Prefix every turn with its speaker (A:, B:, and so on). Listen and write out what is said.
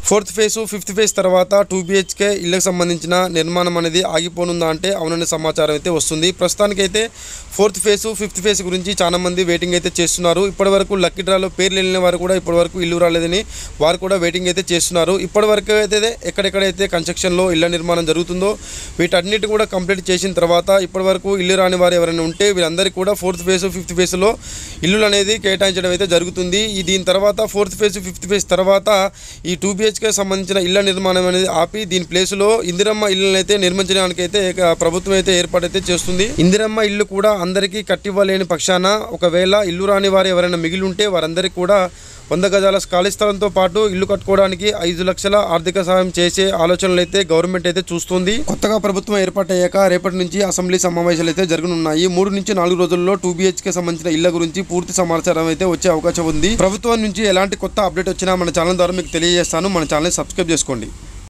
A: fourth phase fifth phase తర్వాత two BHK ఇళ్ళకి సంబంధించిన నిర్మాణం అనేది ఆగిపోనుందా అంటే అవుననే సమాచారం అయితే వస్తుంది ప్రస్తుతానికైతే ఫోర్త్ ఫేజ్ ఫిఫ్త్ ఫేజ్ గురించి చాలా మంది వెయిటింగ్ అయితే చేస్తున్నారు ఇప్పటివరకు లక్కీ డ్రాలో పేర్లు వెళ్ళిన వారు కూడా ఇప్పటివరకు ఇల్లు రాలేదని వారు కూడా వెయిటింగ్ అయితే చేస్తున్నారు ఇప్పటివరకు అయితే ఎక్కడెక్కడైతే కన్స్ట్రక్షన్లో ఇళ్ల నిర్మాణం జరుగుతుందో వీటన్నిటి కూడా కంప్లీట్ చేసిన తర్వాత ఇప్పటివరకు ఇల్లు రాని వారు ఎవరైనా ఉంటే వీరందరికీ కూడా ఫోర్త్ ఫేజ్ ఫిఫ్త్ ఫేజ్లో ఇల్లులు అనేది కేటాయించడం అయితే జరుగుతుంది ఈ దీని తర్వాత ఫోర్త్ ఫేజ్ ఫిఫ్త్ ఫేజ్ తర్వాత ఈ టూ బిహెచ్కే సంబంధించిన ఇళ్ల నిర్మాణం అనేది ఆపి దీని ప్లేస్లో ఇందిరమ్మ ఇళ్ళని అయితే నిర్మించడానికి అయితే ఏక- ప్రభుత్వం అయితే ఏర్పాటైతే చేస్తుంది ఇందిరమ్మ ఇల్లు కూడా అందరికీ కట్టివ్వలేని పక్షాన ఒకవేళ ఇల్లు రాని వారు ఎవరైనా మిగిలి ఉంటే వారందరికీ కూడా వంద గజాల ఖాళీ స్థలంతో పాటు ఇల్లు కట్టుకోవడానికి ఐదు లక్షల ఆర్థిక సహాయం చేసే ఆలోచనలు అయితే గవర్నమెంట్ అయితే చూస్తుంది కొత్తగా ప్రభుత్వం ఏర్పాటయ్యాక రేపటి నుంచి అసెంబ్లీ సమావేశాలు అయితే జరగనున్నాయి మూడు నుంచి నాలుగు రోజుల్లో టూ బిహెచ్కే సంబంధించిన ఇళ్ల గురించి పూర్తి సమాచారం అయితే వచ్చే అవకాశం ఉంది ప్రభుత్వం నుంచి ఎలాంటి కొత్త అప్డేట్ వచ్చినా మన ఛానల్ ద్వారా మీకు తెలియజేస్తాను మన ఛానల్ సబ్స్క్రైబ్ చేసుకోండి